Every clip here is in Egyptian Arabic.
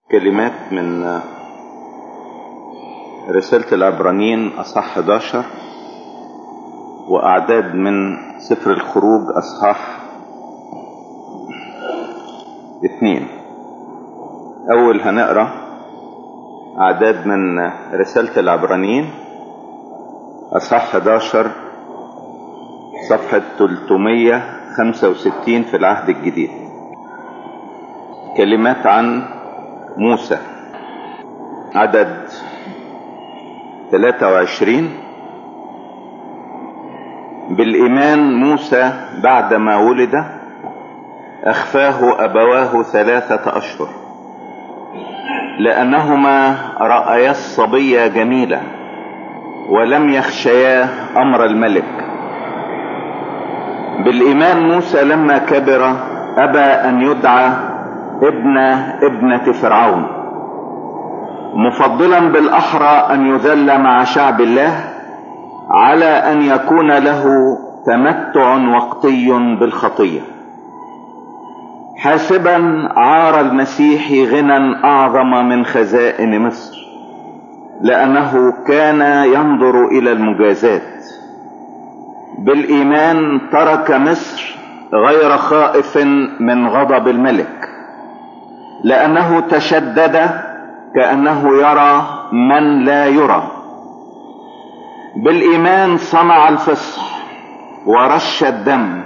كلمات من رسالة العبرانيين أصحاح 11 وأعداد من سفر الخروج أصحاح اثنين أول هنقرأ أعداد من رسالة العبرانيين أصحاح 11 صفحة 365 في العهد الجديد كلمات عن موسى عدد 23 بالإيمان موسى بعدما ولد أخفاه أبواه ثلاثة أشهر لأنهما رأيا الصبي جميلا ولم يخشيا أمر الملك بالإيمان موسى لما كبر أبى أن يدعى ابن ابنة فرعون مفضلا بالأحرى أن يذل مع شعب الله على أن يكون له تمتع وقتي بالخطية حاسبا عار المسيح غنى أعظم من خزائن مصر لأنه كان ينظر إلى المجازات بالإيمان ترك مصر غير خائف من غضب الملك لأنه تشدد كأنه يرى من لا يرى بالإيمان صنع الفصح ورش الدم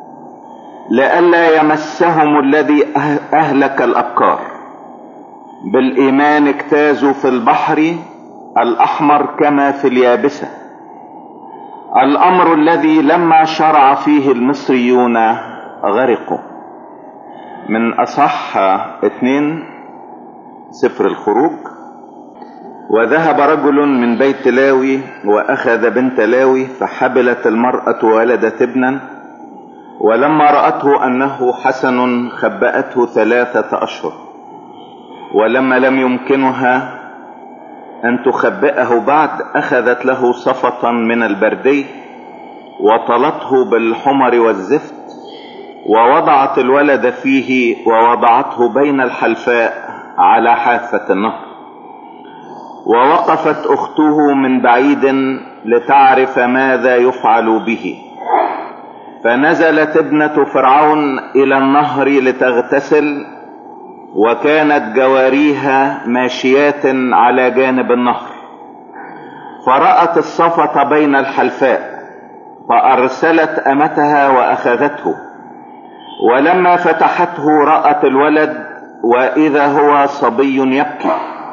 لئلا يمسهم الذي أهلك الأبكار بالإيمان اجتازوا في البحر الأحمر كما في اليابسة الأمر الذي لما شرع فيه المصريون غرقوا من أصح اثنين سفر الخروج وذهب رجل من بيت لاوي وأخذ بنت لاوي فحبلت المرأة ولدت ابنا ولما رأته أنه حسن خبأته ثلاثة أشهر ولما لم يمكنها أن تخبئه بعد أخذت له صفة من البردي وطلته بالحمر والزفت ووضعت الولد فيه ووضعته بين الحلفاء على حافة النهر ووقفت أخته من بعيد لتعرف ماذا يفعل به فنزلت ابنة فرعون إلى النهر لتغتسل وكانت جواريها ماشيات على جانب النهر فرأت الصفة بين الحلفاء فأرسلت أمتها وأخذته ولما فتحته رأت الولد وإذا هو صبي يبكي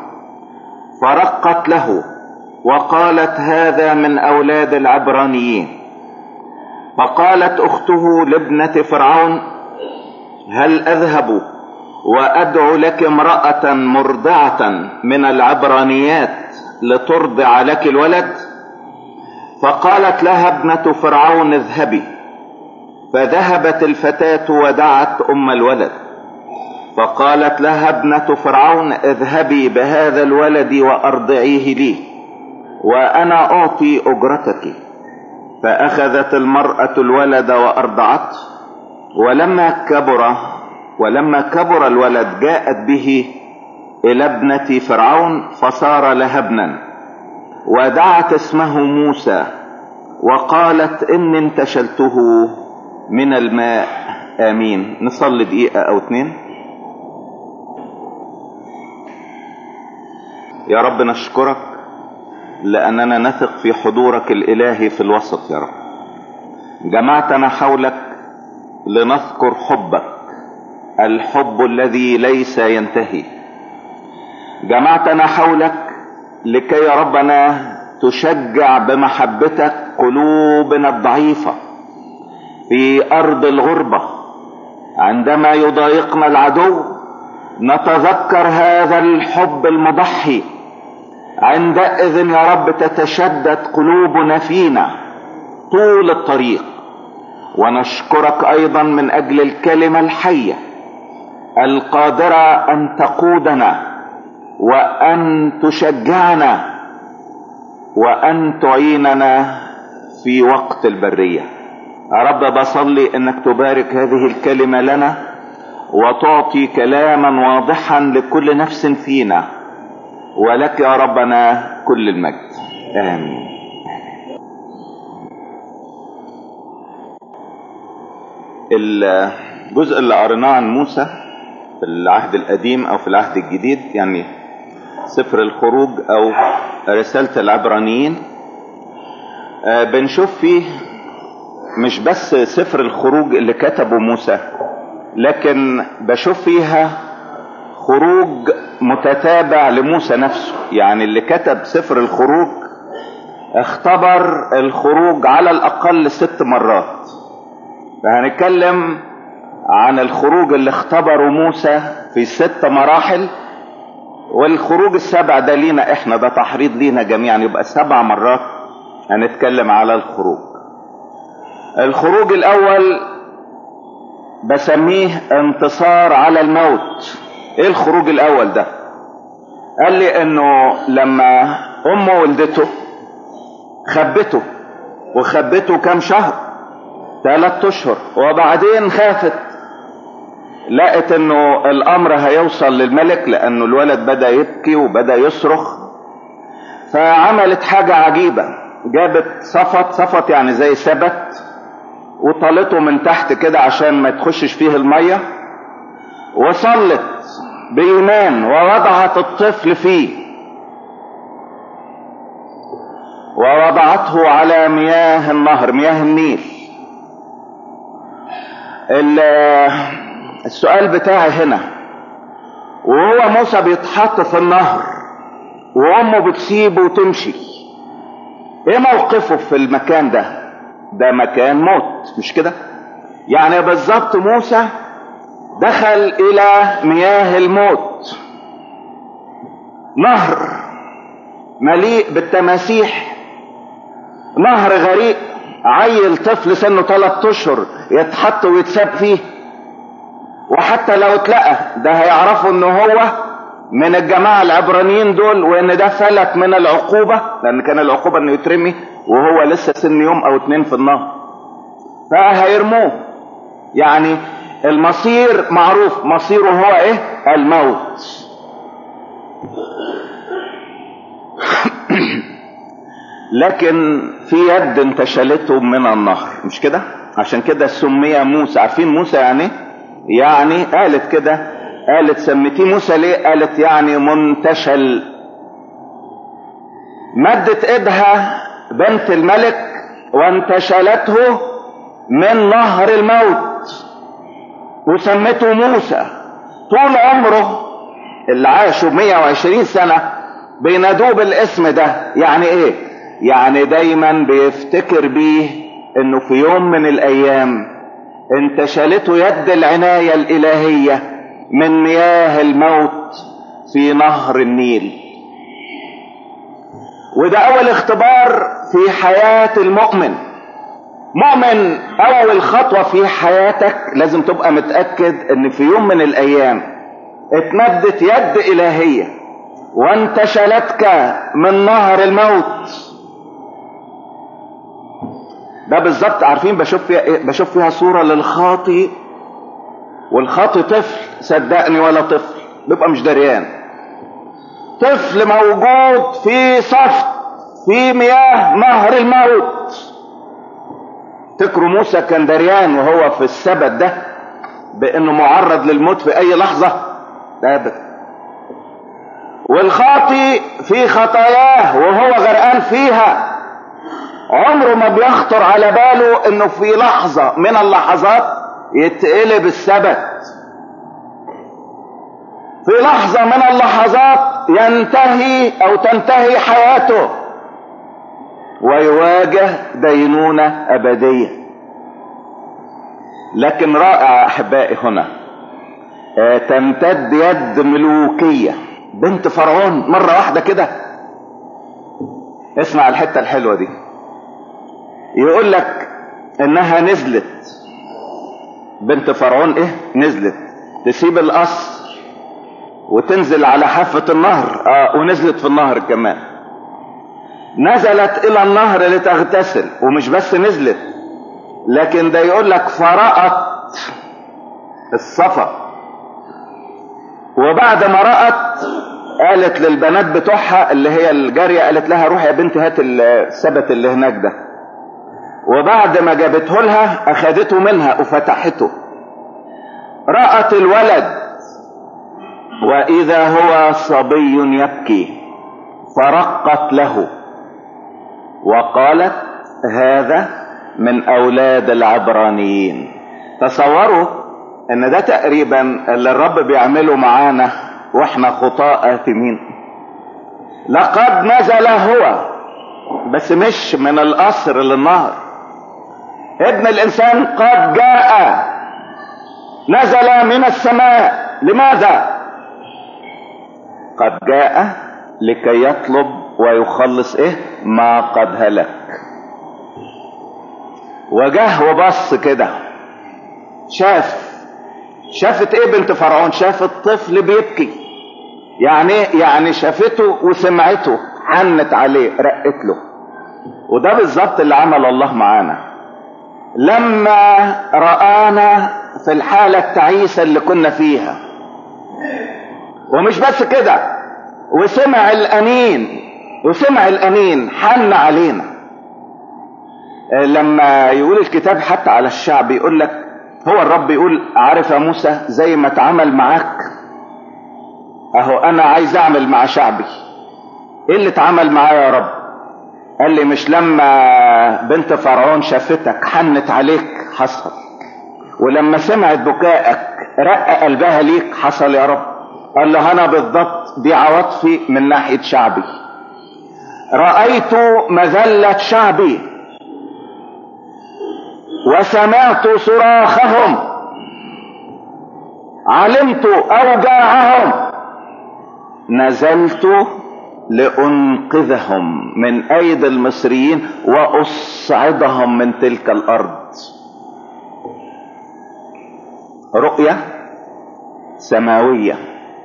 فرقت له وقالت هذا من أولاد العبرانيين فقالت أخته لابنة فرعون هل أذهب وأدعو لك امرأة مرضعة من العبرانيات لترضع لك الولد فقالت لها ابنة فرعون اذهبي فذهبت الفتاة ودعت أم الولد فقالت لها ابنة فرعون اذهبي بهذا الولد وأرضعيه لي وأنا أعطي أجرتك فأخذت المرأة الولد وأرضعته ولما كبر ولما كبر الولد جاءت به إلى ابنة فرعون فصار لها ابنا ودعت اسمه موسى وقالت إن انتشلته من الماء آمين نصلي دقيقة أو اتنين يا رب نشكرك لأننا نثق في حضورك الإلهي في الوسط يا رب جمعتنا حولك لنذكر حبك الحب الذي ليس ينتهي جمعتنا حولك لكي يا ربنا تشجع بمحبتك قلوبنا الضعيفة في أرض الغربة عندما يضايقنا العدو نتذكر هذا الحب المضحي عندئذ يا رب تتشدد قلوبنا فينا طول الطريق ونشكرك ايضا من اجل الكلمة الحية القادرة ان تقودنا وان تشجعنا وان تعيننا في وقت البرية يا رب بصلي انك تبارك هذه الكلمة لنا وتعطي كلاما واضحا لكل نفس فينا ولك يا ربنا كل المجد امين الجزء اللي قريناه عن موسى في العهد القديم او في العهد الجديد يعني سفر الخروج او رسالة العبرانيين آه بنشوف فيه مش بس سفر الخروج اللي كتبه موسى لكن بشوف فيها خروج متتابع لموسى نفسه يعني اللي كتب سفر الخروج اختبر الخروج على الاقل ست مرات فهنتكلم عن الخروج اللي اختبره موسى في ست مراحل والخروج السبع ده لينا احنا ده تحريض لينا جميعا يبقى سبع مرات هنتكلم على الخروج الخروج الاول بسميه انتصار على الموت ايه الخروج الاول ده قال لي انه لما امه ولدته خبته وخبته كام شهر ثلاث اشهر وبعدين خافت لقت انه الامر هيوصل للملك لانه الولد بدا يبكي وبدا يصرخ فعملت حاجة عجيبة جابت صفت صفت يعني زي سبت وطلته من تحت كده عشان ما تخشش فيه المية وصلت بإيمان ووضعت الطفل فيه ووضعته على مياه النهر مياه النيل السؤال بتاعي هنا وهو موسى بيتحط في النهر وامه بتسيبه وتمشي ايه موقفه في المكان ده ده مكان موت مش كده يعني بالظبط موسى دخل الى مياه الموت نهر مليء بالتماسيح نهر غريق عيل طفل سنه ثلاث اشهر يتحط ويتساب فيه وحتى لو اتلقى ده هيعرفوا ان هو من الجماعة العبرانيين دول وان ده فلت من العقوبة لان كان العقوبة انه يترمي وهو لسه سن يوم او اتنين في النهر فهيرموه يعني المصير معروف مصيره هو ايه الموت لكن في يد انتشلته من النهر مش كده عشان كده سمي موسى عارفين موسى يعني يعني قالت كده قالت سميتيه موسى ليه قالت يعني منتشل مدت ايدها بنت الملك وانتشلته من نهر الموت وسمته موسى طول عمره اللي عاشوا 120 سنة بينادوه بالاسم ده يعني ايه يعني دايما بيفتكر بيه انه في يوم من الايام انتشلته يد العناية الالهية من مياه الموت في نهر النيل وده اول اختبار في حياة المؤمن مؤمن اول خطوة في حياتك لازم تبقى متأكد ان في يوم من الايام اتمدت يد الهية وانتشلتك من نهر الموت ده بالظبط عارفين بشوف فيها إيه؟ بشوف فيها صورة للخاطي والخاطي طفل صدقني ولا طفل بيبقى مش دريان طفل موجود في صف في مياه نهر الموت تكروا موسى كان دريان وهو في السبت ده بانه معرض للموت في اي لحظة لا ابدا والخاطي في خطاياه وهو غرقان فيها عمره ما بيخطر على باله انه في لحظة من اللحظات يتقلب السبت في لحظة من اللحظات ينتهي او تنتهي حياته ويواجه دينونة ابدية لكن رائع احبائي هنا آه تمتد يد ملوكية بنت فرعون مرة واحدة كده اسمع الحتة الحلوة دي يقول لك انها نزلت بنت فرعون ايه نزلت تسيب القصر وتنزل على حافة النهر اه ونزلت في النهر كمان نزلت الى النهر لتغتسل ومش بس نزلت لكن ده يقول لك فرأت الصفا وبعد ما رأت قالت للبنات بتوعها اللي هي الجارية قالت لها روح يا بنت هات السبت اللي هناك ده وبعد ما جابته لها اخدته منها وفتحته رأت الولد واذا هو صبي يبكي فرقت له وقالت هذا من اولاد العبرانيين تصوروا ان ده تقريبا اللي الرب بيعمله معانا واحنا خطاء اثمين لقد نزل هو بس مش من القصر للنهر ابن الانسان قد جاء نزل من السماء لماذا قد جاء لكي يطلب ويخلص ايه ما قد هلك وجه وبص كده شاف شافت ايه بنت فرعون شافت طفل بيبكي يعني يعني شافته وسمعته حنت عليه رقت له وده بالظبط اللي عمل الله معانا لما رآنا في الحالة التعيسة اللي كنا فيها ومش بس كده وسمع الأنين وسمع الأنين حن علينا لما يقول الكتاب حتى على الشعب يقول لك هو الرب يقول عارف يا موسى زي ما اتعامل معاك اهو انا عايز اعمل مع شعبي ايه اللي اتعمل معايا يا رب قال لي مش لما بنت فرعون شافتك حنت عليك حصل ولما سمعت بكائك رق قلبها ليك حصل يا رب قال له انا بالضبط دي عواطفي من ناحية شعبي رأيت مذلة شعبي وسمعت صراخهم علمت اوجاعهم نزلت لانقذهم من ايدي المصريين واصعدهم من تلك الارض رؤية سماوية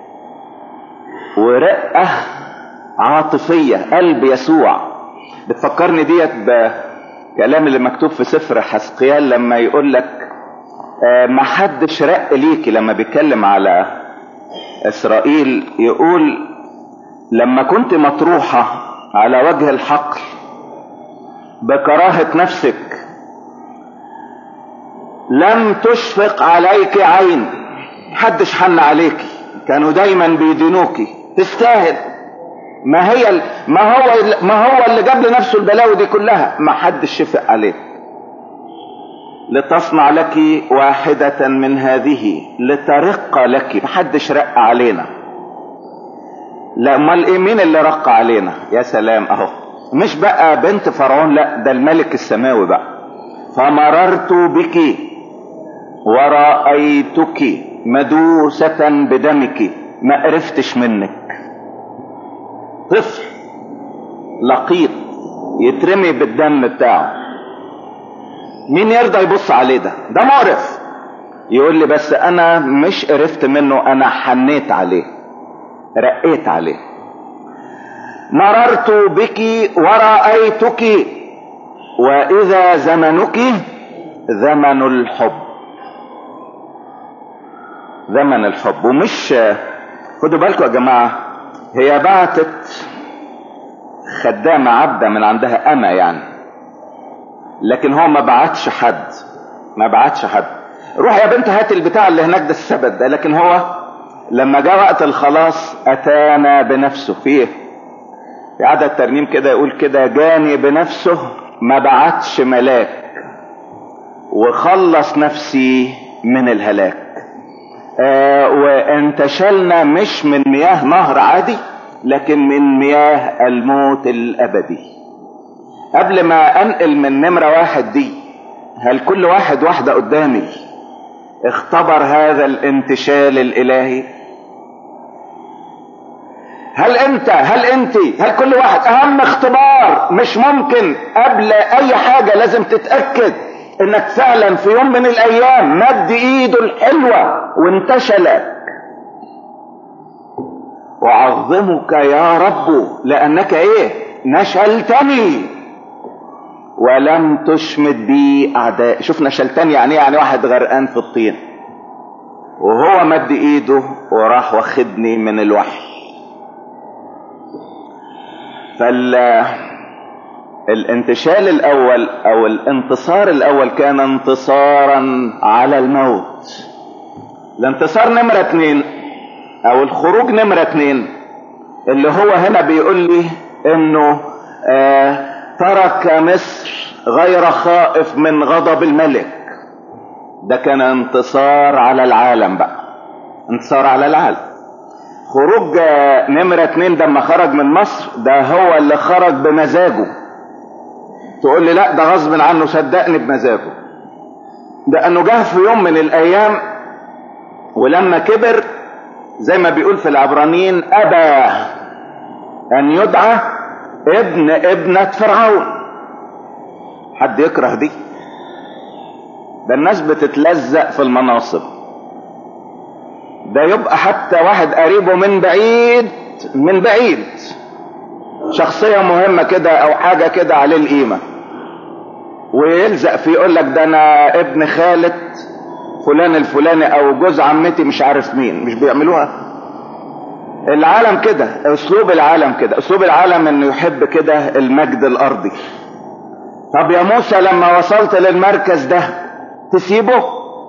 ورقة عاطفية قلب يسوع بتفكرني ديت بكلام اللي مكتوب في سفر حسقيال لما يقول لك ما حدش رق ليكي لما بيتكلم على اسرائيل يقول لما كنت مطروحة على وجه الحقل بكراهة نفسك لم تشفق عليك عين محدش حن عليك كانوا دايما بيدينوكي تستاهل ما هي ما هو ما هو اللي جاب لنفسه البلاوي دي كلها ما حدش شفق عليك لتصنع لك واحدة من هذه لترق لك محدش رق علينا لا امال ايه مين اللي رق علينا يا سلام اهو مش بقى بنت فرعون لا ده الملك السماوي بقى فمررت بك ورأيتك مدوسة بدمك ما قرفتش منك طفل لقيط يترمي بالدم بتاعه مين يرضى يبص عليه ده ده مقرف يقول لي بس انا مش قرفت منه انا حنيت عليه رقيت عليه مررت بك ورأيتك واذا زمنك زمن الحب زمن الحب ومش خدوا بالكم يا جماعة هي بعتت خدامة عبدة من عندها أما يعني لكن هو ما بعتش حد ما بعتش حد روح يا بنت هات البتاع اللي هناك ده السبت ده لكن هو لما جاء وقت الخلاص اتانا بنفسه فيه في عدد ترنيم كده يقول كده جاني بنفسه ما بعتش ملاك وخلص نفسي من الهلاك آه وانتشلنا مش من مياه نهر عادي لكن من مياه الموت الابدي قبل ما انقل من نمرة واحد دي هل كل واحد واحدة قدامي اختبر هذا الانتشال الالهي هل انت هل انت هل كل واحد اهم اختبار مش ممكن قبل اي حاجة لازم تتأكد انك فعلا في يوم من الايام مد ايده الحلوة وانتشلك اعظمك يا رب لانك ايه نشلتني ولم تشمت بي اعداء شوف نشلتني يعني يعني واحد غرقان في الطين وهو مد ايده وراح واخدني من الوحي فال الانتشال الاول او الانتصار الاول كان انتصارا على الموت الانتصار نمرة اتنين او الخروج نمرة اتنين اللي هو هنا بيقول لي انه آه ترك مصر غير خائف من غضب الملك ده كان انتصار على العالم بقى انتصار على العالم خروج نمرة اتنين لما خرج من مصر ده هو اللي خرج بمزاجه تقول لي لا ده غصب عنه صدقني بمزاجه ده انه جه في يوم من الايام ولما كبر زي ما بيقول في العبرانيين ابى ان يدعى ابن ابنة فرعون حد يكره دي ده الناس بتتلزق في المناصب ده يبقى حتى واحد قريبه من بعيد من بعيد شخصية مهمة كده او حاجة كده عليه القيمة ويلزق فيه يقول لك ده انا ابن خالة فلان الفلاني او جوز عمتي مش عارف مين مش بيعملوها العالم كده اسلوب العالم كده اسلوب العالم انه يحب كده المجد الارضي طب يا موسى لما وصلت للمركز ده تسيبه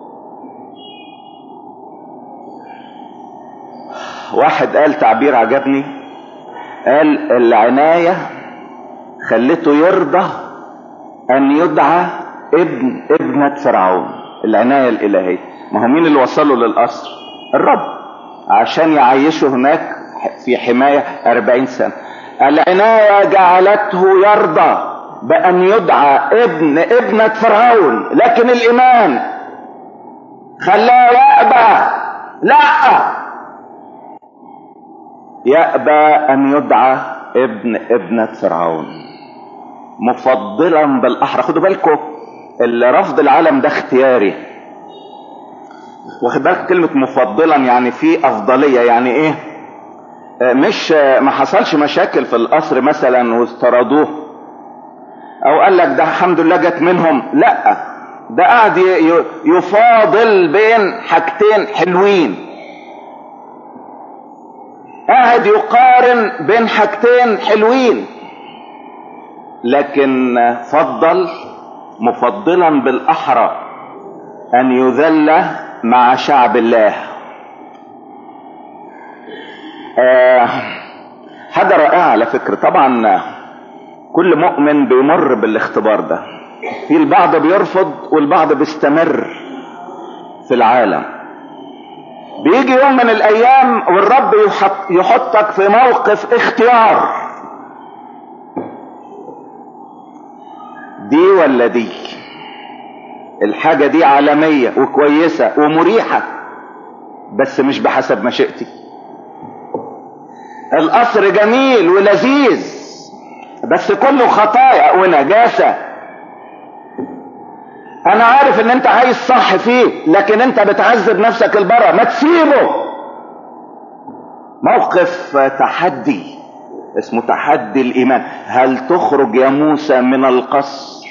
واحد قال تعبير عجبني قال العناية خلته يرضى ان يدعى ابن ابنة فرعون العناية الالهية ما هو مين اللي وصله للقصر الرب عشان يعيشه هناك في حماية أربعين سنة العناية جعلته يرضى بأن يدعى ابن ابنة فرعون لكن الإيمان خلاه يأبى لا يأبى أن يدعى ابن ابنة فرعون مفضلا بالأحرى خدوا بالكم رفض العالم ده اختياري واخد بالك كلمة مفضلا يعني في افضلية يعني ايه مش ما حصلش مشاكل في القصر مثلا واستردوه او قال لك ده الحمد لله جت منهم لا ده قاعد يفاضل بين حاجتين حلوين قاعد يقارن بين حاجتين حلوين لكن فضل مفضلا بالاحرى ان يذل مع شعب الله آه حاجة رائعة على فكرة طبعا كل مؤمن بيمر بالاختبار ده في البعض بيرفض والبعض بيستمر في العالم بيجي يوم من الايام والرب يحط يحطك في موقف اختيار دي ولا دي الحاجة دي عالمية وكويسة ومريحة بس مش بحسب مشيئتي القصر جميل ولذيذ بس كله خطايا ونجاسة انا عارف ان انت عايز صح فيه لكن انت بتعذب نفسك البرة ما تسيبه موقف تحدي اسمه تحدي الايمان هل تخرج يا موسى من القصر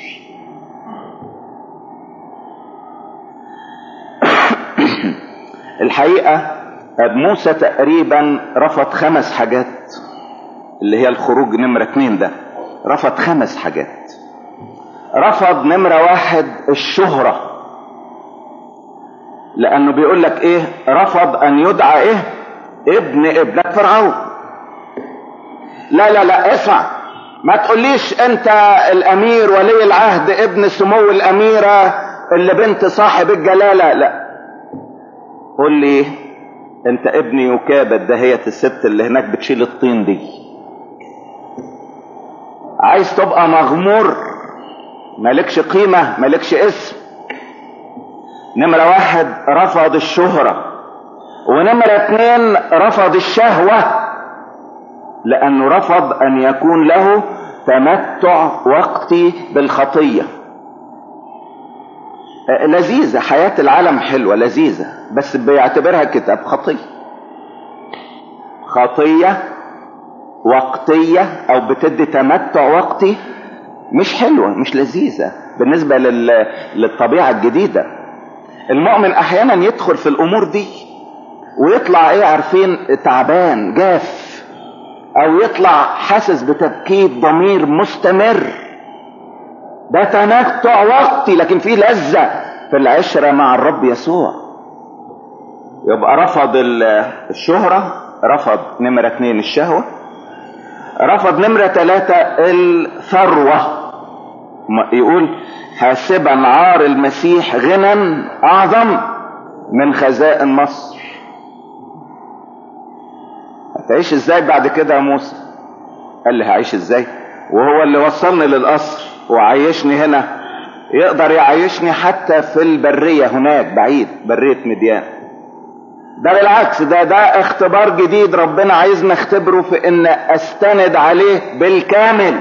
الحقيقة موسى تقريبا رفض خمس حاجات اللي هي الخروج نمرة اتنين ده رفض خمس حاجات رفض نمرة واحد الشهرة لانه بيقول لك ايه رفض ان يدعى ايه ابن ابنة فرعون لا لا لا اسمع ما تقوليش انت الامير ولي العهد ابن سمو الاميرة اللي بنت صاحب الجلالة لا قول لي انت ابن يكابة دهية الست اللي هناك بتشيل الطين دي عايز تبقى مغمور مالكش قيمة مالكش اسم نمرة واحد رفض الشهرة ونمرة اتنين رفض الشهوة لانه رفض ان يكون له تمتع وقتي بالخطيه لذيذة حياة العالم حلوة لذيذة بس بيعتبرها كتاب خطية خطية وقتية او بتدي تمتع وقتي مش حلوة مش لذيذة بالنسبة لل... للطبيعة الجديدة المؤمن احيانا يدخل في الامور دي ويطلع ايه عارفين تعبان جاف او يطلع حاسس بتبكيت ضمير مستمر ده تمتع وقتي لكن فيه لذة في العشرة مع الرب يسوع يبقى رفض الشهرة رفض نمرة اتنين الشهوة رفض نمرة ثلاثة الثروة يقول حاسبا عار المسيح غنى اعظم من خزائن مصر هتعيش ازاي بعد كده يا موسى قال لي هعيش ازاي وهو اللي وصلني للقصر وعيشني هنا يقدر يعيشني حتى في البرية هناك بعيد برية مديان ده بالعكس ده ده اختبار جديد ربنا عايزنا نختبره في ان استند عليه بالكامل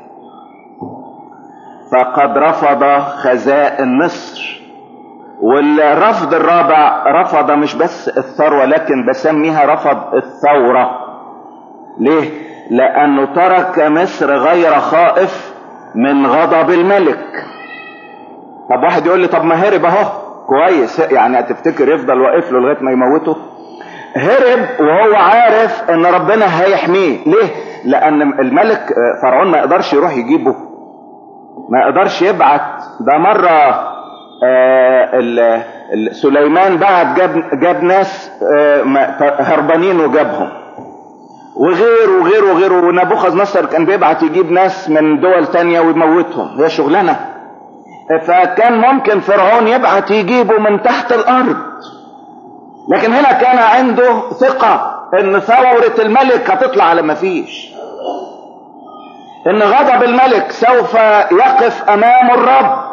فقد رفض خزائن مصر والرفض الرابع رفض مش بس الثروة لكن بسميها رفض الثورة ليه لانه ترك مصر غير خائف من غضب الملك طب واحد يقول لي طب ما هرب اهو كويس يعني هتفتكر يفضل واقف له لغايه ما يموته هرب وهو عارف ان ربنا هيحميه ليه لان الملك فرعون ما يقدرش يروح يجيبه ما يقدرش يبعت ده مرة آه ال ال سليمان بعت جاب, جاب ناس آه هربانين وجابهم وغير وغير وغير ونبوخذ نصر كان بيبعت يجيب ناس من دول تانية ويموتهم هي شغلانة فكان ممكن فرعون يبعت يجيبه من تحت الارض لكن هنا كان عنده ثقة ان ثورة الملك هتطلع على ما فيش ان غضب الملك سوف يقف امام الرب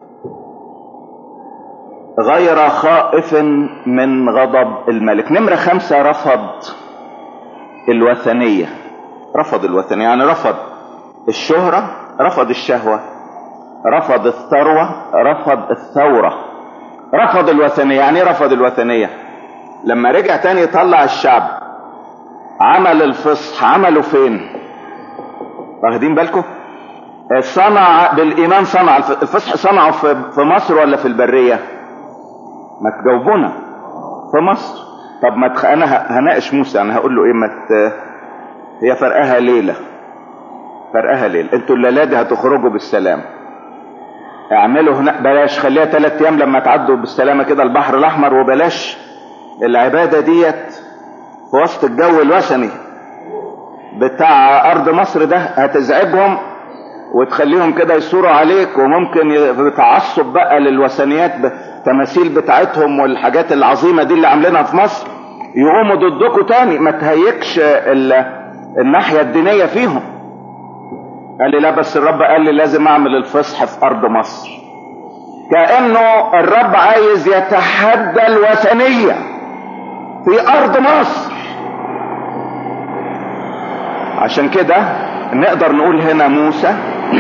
غير خائف من غضب الملك نمرة خمسة رفض الوثنية رفض الوثنية يعني رفض الشهرة رفض الشهوة رفض الثروة رفض الثورة رفض الوثنية يعني رفض الوثنية لما رجع تاني يطلع الشعب عمل الفصح عمله فين واخدين بالكم صنع بالايمان صنع الفصح صنعه في مصر ولا في البريه ما تجاوبونا في مصر طب ما تخ... انا هناقش موسى انا هقول له ايه ما ت... هي فرقها ليله فرقها ليله انتوا الليله دي هتخرجوا بالسلام اعملوا هنا بلاش خليها ثلاث ايام لما تعدوا بالسلامه كده البحر الاحمر وبلاش العباده ديت في وسط الجو الوثني بتاع ارض مصر ده هتزعجهم وتخليهم كده يصوروا عليك وممكن يتعصب بقى للوثنيات التماثيل بتاعتهم والحاجات العظيمه دي اللي عاملينها في مصر يقوموا ضدكم تاني ما تهيكش الناحيه الدينيه فيهم قال لي لا بس الرب قال لي لازم اعمل الفصح في ارض مصر كانه الرب عايز يتحدى الوثنيه في ارض مصر عشان كده نقدر نقول هنا موسى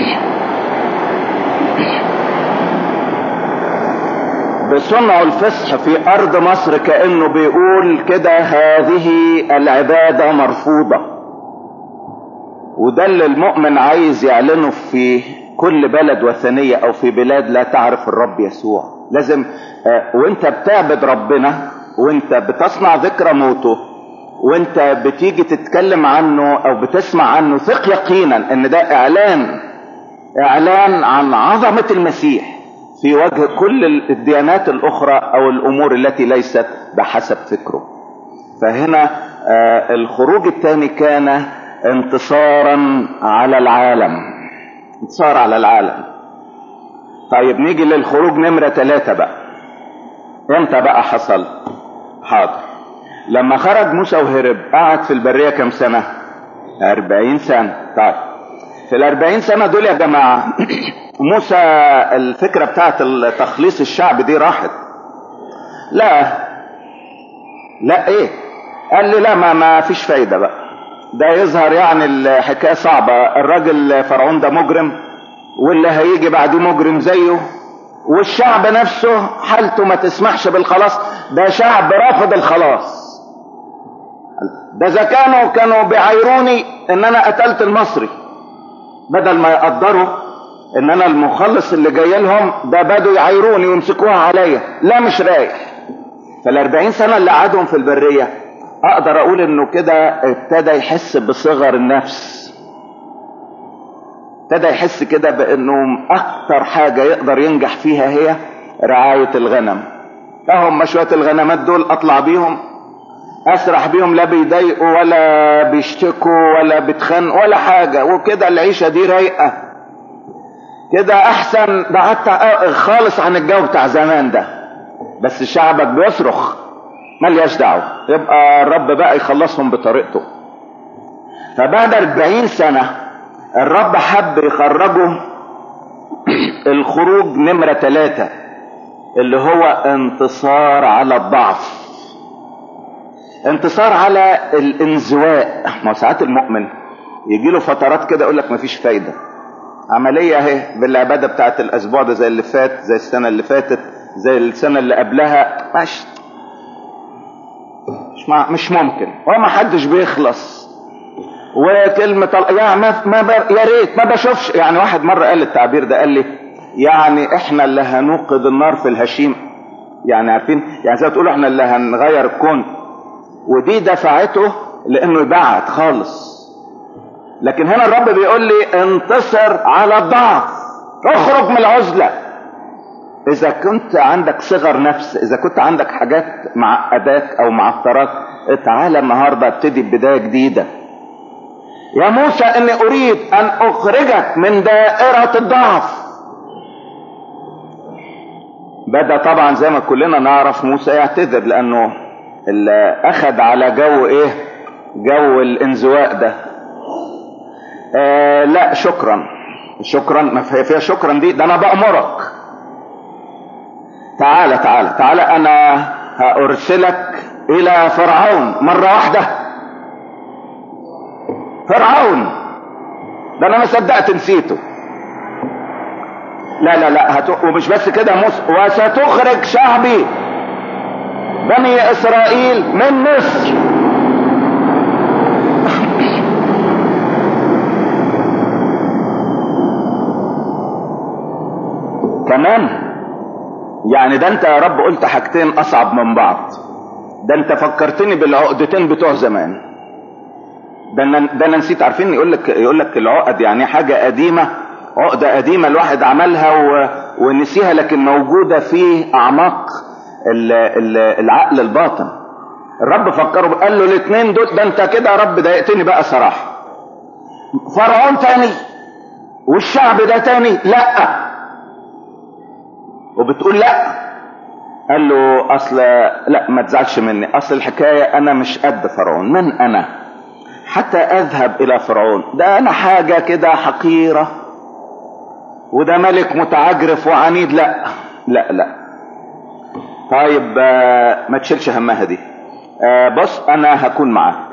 بصنع الفصح في ارض مصر كانه بيقول كده هذه العباده مرفوضه وده اللي المؤمن عايز يعلنه في كل بلد وثنيه او في بلاد لا تعرف الرب يسوع لازم وانت بتعبد ربنا وانت بتصنع ذكرى موته وانت بتيجي تتكلم عنه او بتسمع عنه ثق يقينا ان ده اعلان اعلان عن عظمة المسيح في وجه كل الديانات الاخرى او الامور التي ليست بحسب فكره فهنا آه الخروج الثاني كان انتصارا على العالم انتصار على العالم طيب نيجي للخروج نمرة ثلاثة بقى امتى بقى حصل حاضر لما خرج موسى وهرب قعد في البرية كم سنة أربعين سنة طيب في الأربعين سنة دول يا جماعة موسى الفكرة بتاعت تخليص الشعب دي راحت لا لا ايه قال لي لا ما, ما فيش فايدة بقى ده يظهر يعني الحكاية صعبة الراجل فرعون ده مجرم واللي هيجي بعديه مجرم زيه والشعب نفسه حالته ما تسمحش بالخلاص ده شعب رافض الخلاص ده اذا كانوا كانوا بيعايروني ان انا قتلت المصري بدل ما يقدروا ان انا المخلص اللي جاي لهم ده بدوا يعايروني ويمسكوها عليا لا مش رايح فالاربعين سنة اللي قعدهم في البرية اقدر اقول انه كده ابتدى يحس بصغر النفس ابتدى يحس كده بانه اكتر حاجة يقدر ينجح فيها هي رعاية الغنم اهم شوية الغنمات دول اطلع بيهم اسرح بيهم لا بيضايقوا ولا بيشتكوا ولا بيتخانقوا ولا حاجة وكده العيشة دي رايقة كده احسن بعدت خالص عن الجو بتاع زمان ده بس شعبك بيصرخ ملياش دعوة يبقى الرب بقى يخلصهم بطريقته فبعد اربعين سنة الرب حب يخرجه الخروج نمرة ثلاثة اللي هو انتصار على الضعف انتصار على الانزواء ما ساعات المؤمن يجي له فترات كده يقول لك مفيش فايده عمليه اهي بالعباده بتاعت الاسبوع ده زي اللي فات زي السنه اللي فاتت زي السنه اللي قبلها مش مش, مع مش ممكن هو ما حدش بيخلص وكلمة يا ما, ما ب... يا ريت ما بشوفش يعني واحد مرة قال التعبير ده قال لي يعني احنا اللي هنوقد النار في الهشيم يعني عارفين يعني زي ما تقولوا احنا اللي هنغير الكون ودي دفعته لانه يبعد خالص لكن هنا الرب بيقول لي انتصر على الضعف اخرج من العزلة اذا كنت عندك صغر نفس اذا كنت عندك حاجات معقداك او معثرات تعالى النهارده ابتدي بداية جديدة يا موسى اني اريد ان اخرجك من دائرة الضعف بدا طبعا زي ما كلنا نعرف موسى يعتذر لانه اللي اخد على جو ايه جو الانزواء ده آه لا شكرا شكرا ما فيها شكرا دي ده انا بأمرك تعالى تعالى تعالى انا هارسلك الى فرعون مرة واحدة فرعون ده انا ما صدقت نسيته لا لا لا هت... ومش بس كده موسى وستخرج شعبي بني اسرائيل من مصر كمان يعني ده انت يا رب قلت حاجتين اصعب من بعض ده انت فكرتني بالعقدتين بتوع زمان ده انا ده انا نسيت عارفين يقول لك يقول لك العقد يعني حاجه قديمه عقده قديمه الواحد عملها و... ونسيها لكن موجوده في اعماق ال... ال... العقل الباطن الرب فكره قال له الاثنين دول ده انت كده يا رب ضايقتني بقى صراحه فرعون تاني والشعب ده تاني لا وبتقول لا قال له اصل لا ما تزعلش مني اصل الحكايه انا مش قد فرعون من انا حتى اذهب الى فرعون ده انا حاجه كده حقيره وده ملك متعجرف وعنيد لا لا لا طيب ما تشيلش همها دي بص انا هكون معاك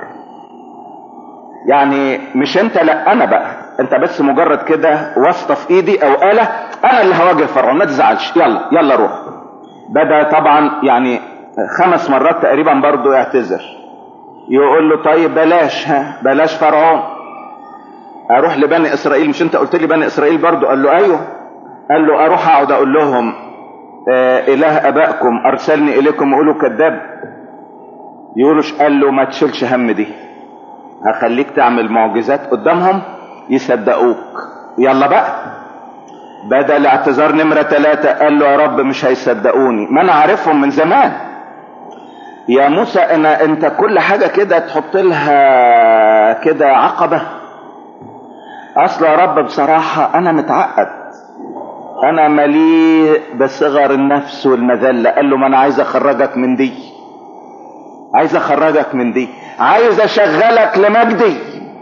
يعني مش انت لا انا بقى انت بس مجرد كده واسطه في ايدي او اله انا اللي هواجه فرعون ما تزعلش يلا يلا روح بدا طبعا يعني خمس مرات تقريبا برضه يعتذر يقول له طيب بلاش ها بلاش فرعون اروح لبني اسرائيل مش انت قلت لي بني اسرائيل برضه قال له ايوه قال له اروح اقعد اقول لهم آه اله ابائكم ارسلني اليكم يقولوا كذاب يقولوش قال له ما تشيلش هم دي هخليك تعمل معجزات قدامهم يصدقوك يلا بقى بدأ الاعتذار نمرة ثلاثة قال له يا رب مش هيصدقوني ما انا عارفهم من زمان يا موسى انا انت كل حاجة كده تحط لها كده عقبة اصل يا رب بصراحة انا متعقد انا مليء بصغر النفس والمذلة قال له ما انا عايز اخرجك من دي عايز اخرجك من دي عايز اشغلك لمجدي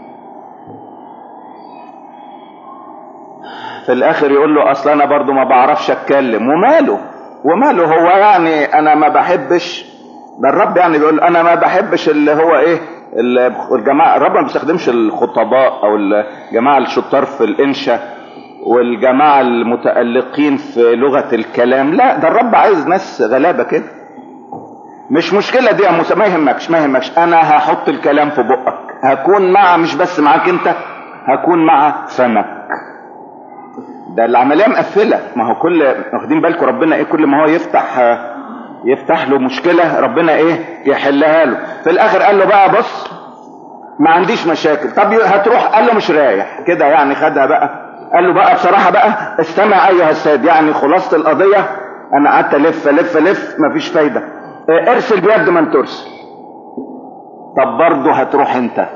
في الاخر يقول له اصل انا برضو ما بعرفش اتكلم وماله وماله هو يعني انا ما بحبش ده الرب يعني بيقول انا ما بحبش اللي هو ايه الجماعة الرب ما بيستخدمش الخطباء او الجماعة الشطار في الانشاء والجماعة المتألقين في لغة الكلام لا ده الرب عايز ناس غلابة كده مش مشكلة دي يا موسى ما يهمكش ما يهمكش انا هحط الكلام في بقك هكون مع مش بس معاك انت هكون مع فمك ده العمليه مقفله ما هو كل واخدين بالكم ربنا ايه كل ما هو يفتح يفتح له مشكله ربنا ايه يحلها له في الاخر قال له بقى بص ما عنديش مشاكل طب هتروح قال له مش رايح كده يعني خدها بقى قال له بقى بصراحه بقى استمع ايها السيد يعني خلاصه القضيه انا قعدت الف الف الف مفيش فايده ارسل بيد من ترسل طب برضه هتروح انت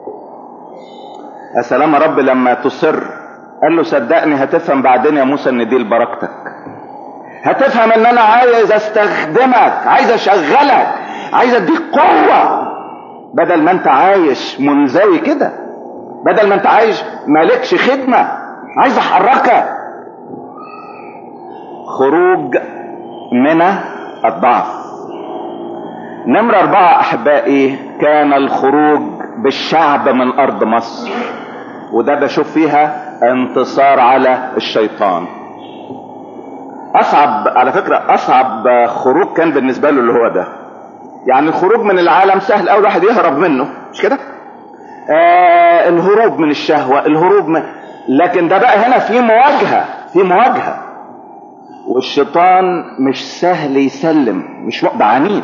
يا سلام يا رب لما تصر قال له صدقني هتفهم بعدين يا موسى ان دي لبركتك هتفهم ان انا عايز استخدمك عايز اشغلك عايز اديك قوة بدل ما انت عايش منزوي كده بدل ما انت عايش مالكش خدمة عايز احركك خروج من الضعف نمرة أربعة أحبائي كان الخروج بالشعب من أرض مصر وده بشوف فيها انتصار على الشيطان أصعب على فكرة أصعب خروج كان بالنسبة له اللي هو ده يعني الخروج من العالم سهل أوي الواحد يهرب منه مش كده؟ آه الهروب من الشهوة الهروب من لكن ده بقى هنا في مواجهة في مواجهة والشيطان مش سهل يسلم مش ده عنيد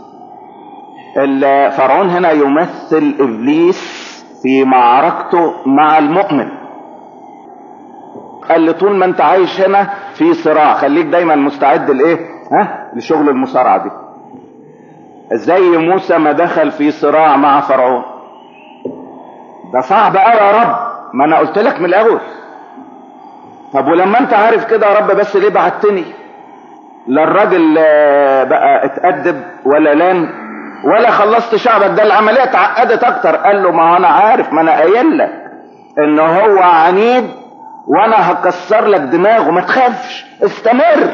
فرعون هنا يمثل ابليس في معركته مع المؤمن قال لي طول ما انت عايش هنا في صراع خليك دايما مستعد لايه ها لشغل المصارعه دي زي موسى ما دخل في صراع مع فرعون ده صعب قوي يا رب ما انا قلت لك من الاول طب ولما انت عارف كده يا رب بس ليه بعتني لا الراجل بقى اتأدب ولا لان ولا خلصت شعبك ده العملية اتعقدت اكتر قال له ما انا عارف ما انا قايل لك ان هو عنيد وانا هكسر لك دماغه ما تخافش استمر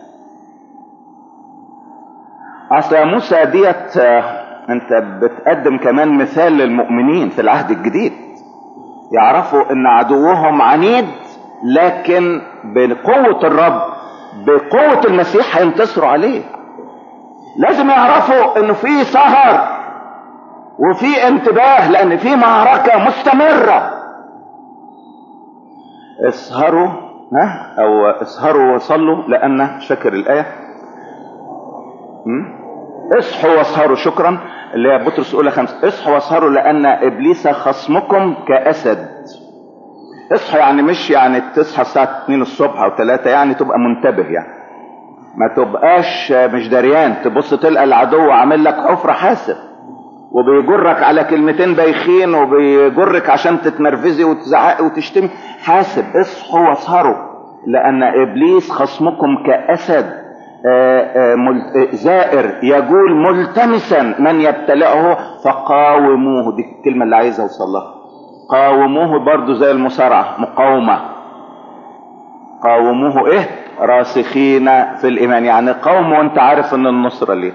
اصل يا موسى ديت انت بتقدم كمان مثال للمؤمنين في العهد الجديد يعرفوا ان عدوهم عنيد لكن بقوة الرب بقوة المسيح هينتصروا عليه لازم يعرفوا انه في سهر وفي انتباه لان في معركة مستمرة اسهروا ها او اسهروا وصلوا لان مش فاكر الايه اصحوا واسهروا شكرا اللي هي بطرس الاولى خمسة اصحوا واسهروا لان ابليس خصمكم كاسد اصحوا يعني مش يعني تصحى الساعة 2 الصبح او 3 يعني تبقى منتبه يعني ما تبقاش مش دريان تبص تلقى العدو عامل لك حفرة حاسب وبيجرك على كلمتين بايخين وبيجرك عشان تتنرفزي وتزعقي وتشتمي حاسب اصحوا واسهروا لان ابليس خصمكم كاسد زائر يقول ملتمسا من يبتلعه فقاوموه دي الكلمة اللي عايزها اوصل لها قاوموه برضو زي المصارعة مقاومة قاوموه ايه راسخين في الايمان يعني قوم وانت عارف ان النصرة ليك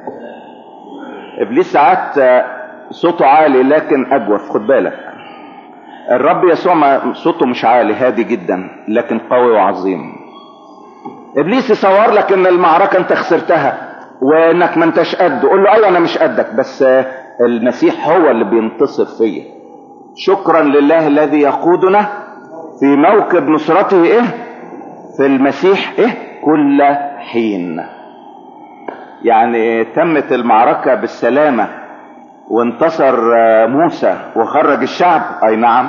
ابليس ساعات صوته عالي لكن اجوف خد بالك الرب يسوع ما صوته مش عالي هادي جدا لكن قوي وعظيم ابليس يصور لك ان المعركة انت خسرتها وانك ما انتش قد قول له ايوه انا مش قدك بس المسيح هو اللي بينتصر فيا شكرا لله الذي يقودنا في موكب نصرته ايه في المسيح ايه كل حين يعني تمت المعركة بالسلامة وانتصر موسى وخرج الشعب اي نعم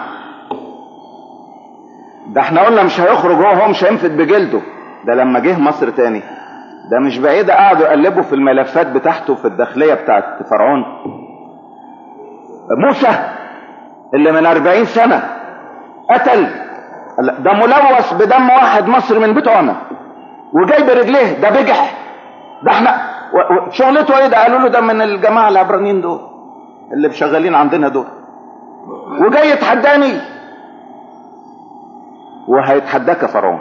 ده احنا قلنا مش هيخرج هو هو مش هينفد بجلده ده لما جه مصر تاني ده مش بعيد قعدوا يقلبوا في الملفات بتاعته في الداخلية بتاعت فرعون موسى اللي من أربعين سنة قتل ده ملوث بدم واحد مصري من بتوعنا وجاي برجليه ده بجح ده احنا شغلته ايه ده قالوا له ده من الجماعة العبرانيين دول اللي شغالين عندنا دول وجاي يتحداني وهيتحداك يا فرعون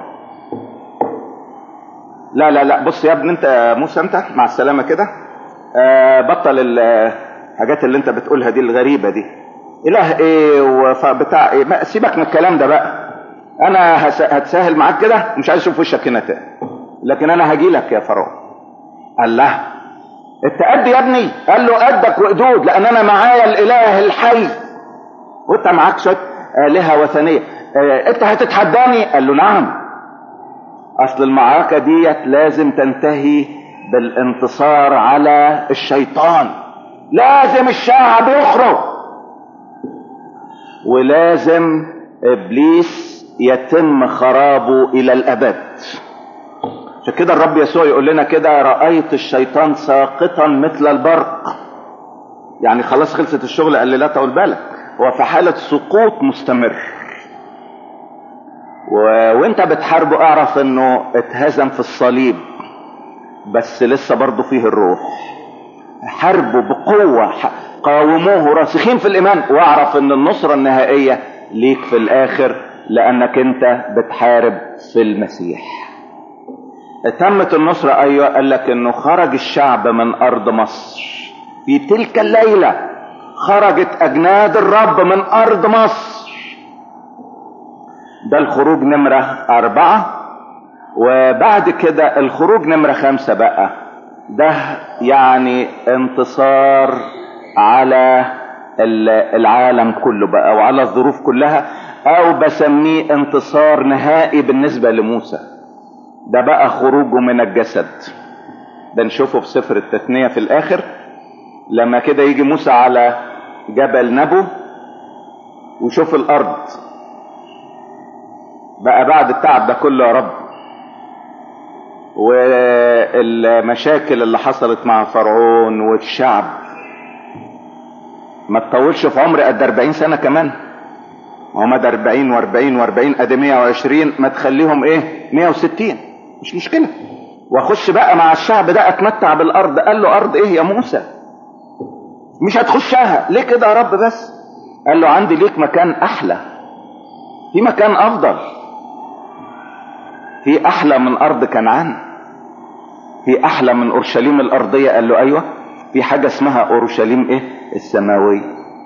لا لا لا بص يا ابني انت يا موسى انت مع السلامة كده آه بطل الحاجات اللي انت بتقولها دي الغريبة دي اله ايه وبتاع ايه ما سيبك من الكلام ده بقى انا هتساهل معاك كده مش عايز اشوف وشك هنا تاني لكن انا هجي لك يا فرعون قال له انت قد يا ابني قال له قدك وقدود لان انا معايا الاله الحي وانت معاك شويه الهه وثنيه اه انت هتتحداني قال له نعم اصل المعركة ديت لازم تنتهي بالانتصار على الشيطان لازم الشعب يخرج ولازم ابليس يتم خرابه الى الابد عشان كده الرب يسوع يقول لنا كده رأيت الشيطان ساقطا مثل البرق يعني خلاص خلصت الشغل قال لي لا طول بالك هو في حالة سقوط مستمر و... وانت بتحاربه اعرف انه اتهزم في الصليب بس لسه برضه فيه الروح حاربه بقوة قاوموه راسخين في الايمان واعرف ان النصرة النهائية ليك في الاخر لانك انت بتحارب في المسيح تمت النصرة ايوه قال لك انه خرج الشعب من ارض مصر في تلك الليلة خرجت اجناد الرب من ارض مصر ده الخروج نمرة اربعة وبعد كده الخروج نمرة خمسة بقى ده يعني انتصار على العالم كله بقى وعلى الظروف كلها او بسميه انتصار نهائي بالنسبة لموسى ده بقى خروجه من الجسد ده نشوفه في سفر التثنية في الاخر لما كده يجي موسى على جبل نبو ويشوف الارض بقى بعد التعب ده كله يا رب والمشاكل اللي حصلت مع فرعون والشعب ما تطولش في عمر قد 40 سنة كمان هما ده 40 و40 و40 ادي 120 ما تخليهم ايه 160 مش مشكلة واخش بقى مع الشعب ده اتمتع بالارض قال له ارض ايه يا موسى مش هتخشها ليه كده يا رب بس قال له عندي ليك مكان احلى في مكان افضل في احلى من ارض كنعان في احلى من اورشليم الارضية قال له ايوه في حاجة اسمها اورشليم ايه السماوية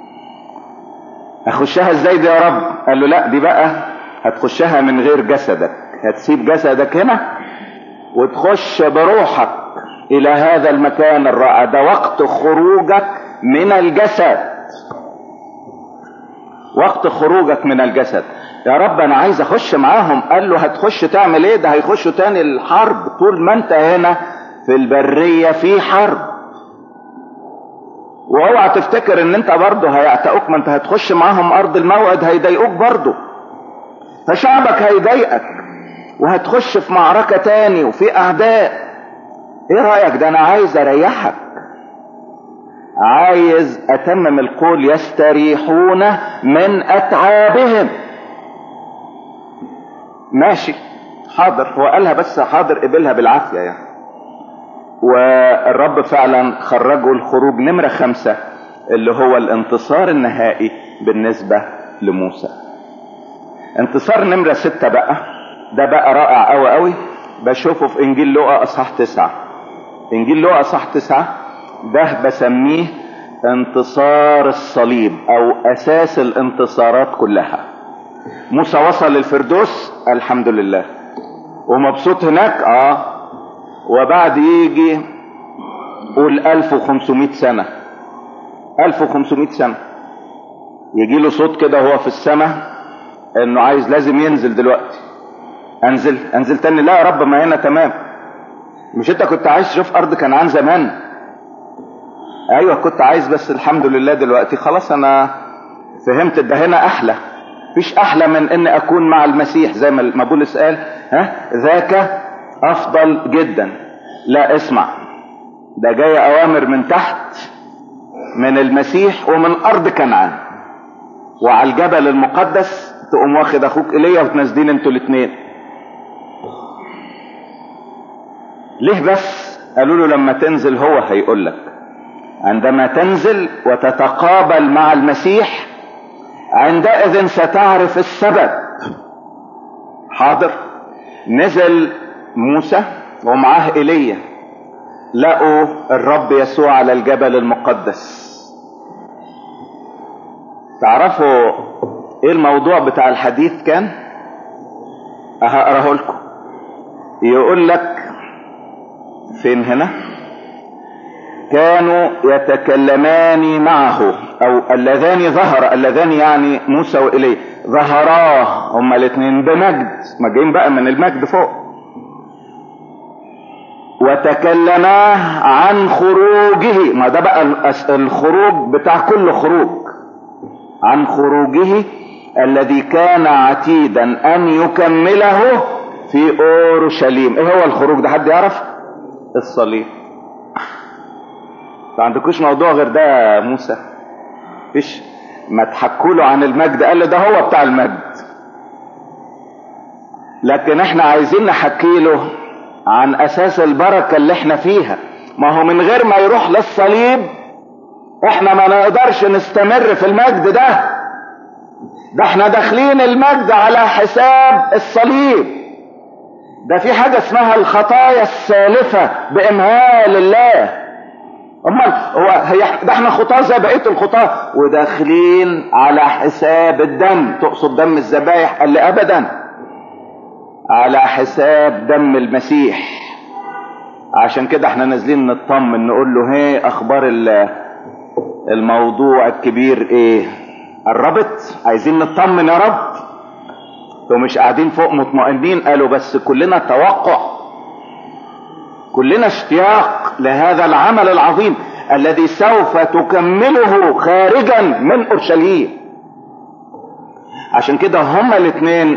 اخشها ازاي دي يا رب قال له لا دي بقى هتخشها من غير جسدك هتسيب جسدك هنا وتخش بروحك الى هذا المكان الرائع ده وقت خروجك من الجسد وقت خروجك من الجسد يا رب انا عايز اخش معاهم قال له هتخش تعمل ايه ده هيخشوا تاني الحرب طول ما انت هنا في البرية في حرب واوعى تفتكر ان انت برضه هيعتقوك ما انت هتخش معاهم ارض الموعد هيضايقوك برضه فشعبك هيضايقك وهتخش في معركة تاني وفي اعداء ايه رأيك ده انا عايز اريحك عايز اتمم القول يستريحون من اتعابهم ماشي حاضر هو قالها بس حاضر قبلها بالعافية يعني والرب فعلا خرجه الخروج نمرة خمسة اللي هو الانتصار النهائي بالنسبة لموسى انتصار نمرة ستة بقى ده بقى رائع قوي قوي بشوفه في انجيل لوقا اصحاح تسعة انجيل لوقا اصحاح تسعة ده بسميه انتصار الصليب او اساس الانتصارات كلها موسى وصل للفردوس الحمد لله ومبسوط هناك اه وبعد يجي قول 1500 سنة 1500 سنة يجي له صوت كده وهو في السماء انه عايز لازم ينزل دلوقتي انزل انزل تاني لا يا رب ما هنا تمام مش انت كنت عايز تشوف ارض كنعان زمان ايوه كنت عايز بس الحمد لله دلوقتي خلاص انا فهمت ده هنا احلى مفيش احلى من ان اكون مع المسيح زي ما بولس قال ها ذاك افضل جدا لا اسمع ده جاي اوامر من تحت من المسيح ومن ارض كنعان وعلى الجبل المقدس تقوم واخد اخوك ايليا وتنزلين انتوا الاثنين ليه بس قالوا له لما تنزل هو هيقول لك عندما تنزل وتتقابل مع المسيح عندئذ ستعرف السبب حاضر نزل موسى ومعاه ايليا لقوا الرب يسوع على الجبل المقدس تعرفوا ايه الموضوع بتاع الحديث كان هقراه لكم يقول لك فين هنا كانوا يتكلمان معه او اللذان ظهر اللذان يعني موسى وإليه ظهراه هما الاثنين بمجد ما جايين بقى من المجد فوق وتكلماه عن خروجه ما ده بقى الخروج بتاع كل خروج عن خروجه الذي كان عتيدا ان يكمله في اورشليم ايه هو الخروج ده حد يعرف الصليب ما عندكوش موضوع غير ده يا موسى فيش ما تحكوا له عن المجد قال له ده هو بتاع المجد لكن احنا عايزين نحكي له عن اساس البركة اللي احنا فيها ما هو من غير ما يروح للصليب احنا ما نقدرش نستمر في المجد ده ده احنا داخلين المجد على حساب الصليب ده في حاجة اسمها الخطايا السالفة بامهال الله امال هو هي ده احنا خطاه زي بقيه الخطاه وداخلين على حساب الدم تقصد دم الذبايح قال لي ابدا على حساب دم المسيح عشان كده احنا نازلين نطمن نقول له هي اخبار الموضوع الكبير ايه قربت عايزين نطمن يا رب ومش قاعدين فوق مطمئنين قالوا بس كلنا توقع كلنا اشتياق لهذا العمل العظيم الذي سوف تكمله خارجا من اورشليم عشان كده هما الاثنين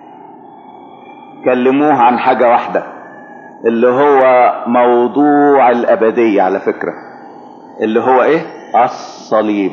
كلموه عن حاجة واحدة اللي هو موضوع الابدية على فكرة اللي هو ايه الصليب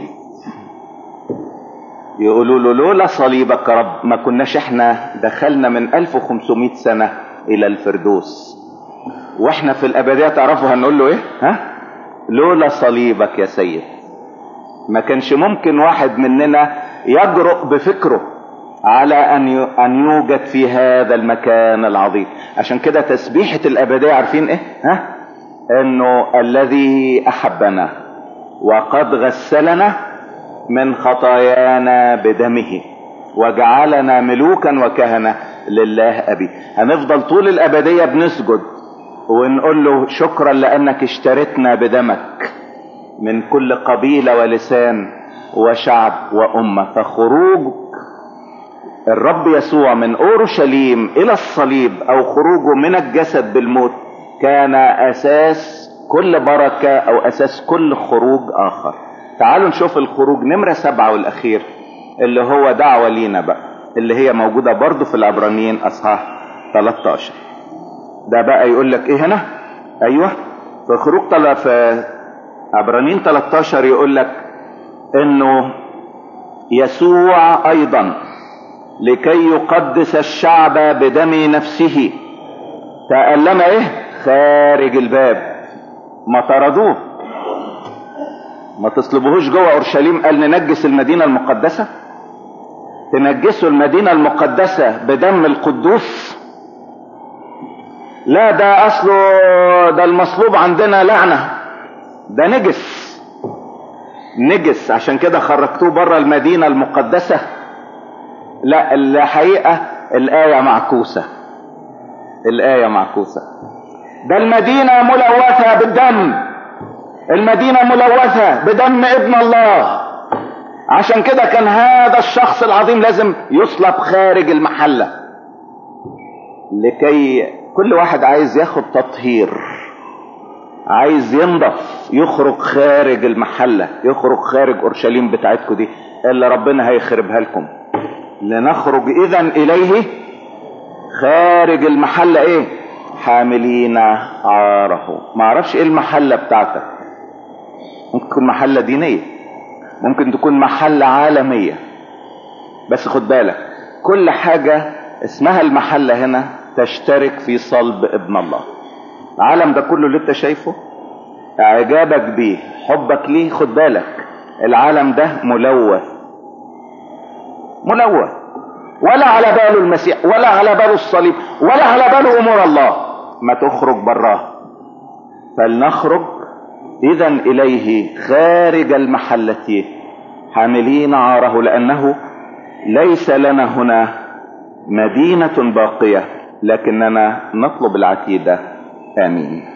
يقولوا له لولا صليبك يا رب ما كناش احنا دخلنا من 1500 سنة الى الفردوس واحنا في الابدية تعرفوا هنقول له ايه ها لولا صليبك يا سيد ما كانش ممكن واحد مننا يجرؤ بفكره على ان ان يوجد في هذا المكان العظيم عشان كده تسبيحة الابدية عارفين ايه ها انه الذي احبنا وقد غسلنا من خطايانا بدمه وجعلنا ملوكا وكهنة لله ابي هنفضل طول الابدية بنسجد ونقول له شكرا لانك اشتريتنا بدمك من كل قبيلة ولسان وشعب وامة فخروج الرب يسوع من اورشليم الى الصليب او خروجه من الجسد بالموت كان اساس كل بركة او اساس كل خروج اخر تعالوا نشوف الخروج نمرة سبعة والاخير اللي هو دعوة لينا بقى اللي هي موجودة برضو في العبرانيين اصحاح 13 ده بقى يقول لك ايه هنا ايوه في خروج طلع في عبرانيين 13 يقول لك انه يسوع ايضا لكي يقدس الشعب بدم نفسه تألم ايه خارج الباب ما طردوه ما تصلبوهوش جوه اورشليم قال ننجس المدينة المقدسة تنجسوا المدينة المقدسة بدم القدوس لا ده اصله ده المصلوب عندنا لعنة ده نجس نجس عشان كده خرجتوه بره المدينة المقدسة لا الحقيقة الآية معكوسة الآية معكوسة ده المدينة ملوثة بالدم المدينة ملوثة بدم ابن الله عشان كده كان هذا الشخص العظيم لازم يصلب خارج المحلة لكي كل واحد عايز ياخد تطهير عايز ينضف يخرج خارج المحلة يخرج خارج اورشليم بتاعتكم دي اللي ربنا هيخربها لكم لنخرج اذا اليه خارج المحلة ايه حاملين عاره ما اعرفش ايه المحلة بتاعتك ممكن تكون محلة دينية ممكن تكون محلة عالمية بس خد بالك كل حاجة اسمها المحلة هنا تشترك في صلب ابن الله العالم ده كله اللي انت شايفه اعجابك بيه حبك ليه خد بالك العالم ده ملوث ملوث ولا على باله المسيح ولا على باله الصليب ولا على باله امور الله ما تخرج براه فلنخرج اذا اليه خارج المحلة حاملين عاره لانه ليس لنا هنا مدينة باقية لكننا نطلب العتيدة امين